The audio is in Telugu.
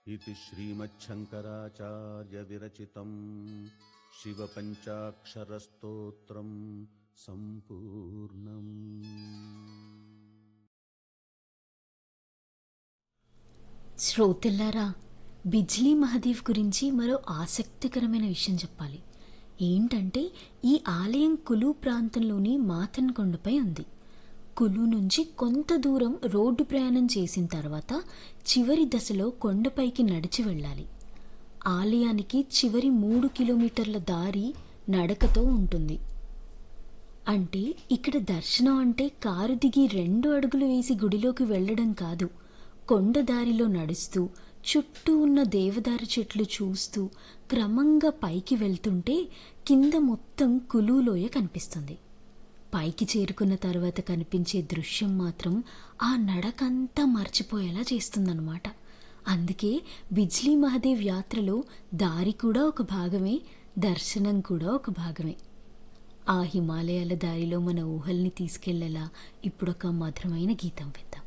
इति श्रीमच्छङ्कराचार्यविरचितम् शिवपञ्चाक्षरस्तोत्रम् सम्पूर्णम् శ్రోతల్లారా బిజ్లీ మహదేవ్ గురించి మరో ఆసక్తికరమైన విషయం చెప్పాలి ఏంటంటే ఈ ఆలయం కులు ప్రాంతంలోని మాథన్ కొండపై ఉంది కులు నుంచి కొంత దూరం రోడ్డు ప్రయాణం చేసిన తర్వాత చివరి దశలో కొండపైకి నడిచి వెళ్ళాలి ఆలయానికి చివరి మూడు కిలోమీటర్ల దారి నడకతో ఉంటుంది అంటే ఇక్కడ దర్శనం అంటే కారు దిగి రెండు అడుగులు వేసి గుడిలోకి వెళ్ళడం కాదు కొండ దారిలో నడుస్తూ చుట్టూ ఉన్న దేవదారు చెట్లు చూస్తూ క్రమంగా పైకి వెళ్తుంటే కింద మొత్తం కులూలోయ కనిపిస్తుంది పైకి చేరుకున్న తర్వాత కనిపించే దృశ్యం మాత్రం ఆ నడకంతా మర్చిపోయేలా చేస్తుందన్నమాట అందుకే బిజ్లీ మహదేవ్ యాత్రలో దారి కూడా ఒక భాగమే దర్శనం కూడా ఒక భాగమే ఆ హిమాలయాల దారిలో మన ఊహల్ని తీసుకెళ్లేలా ఇప్పుడొక మధురమైన గీతం విద్దాం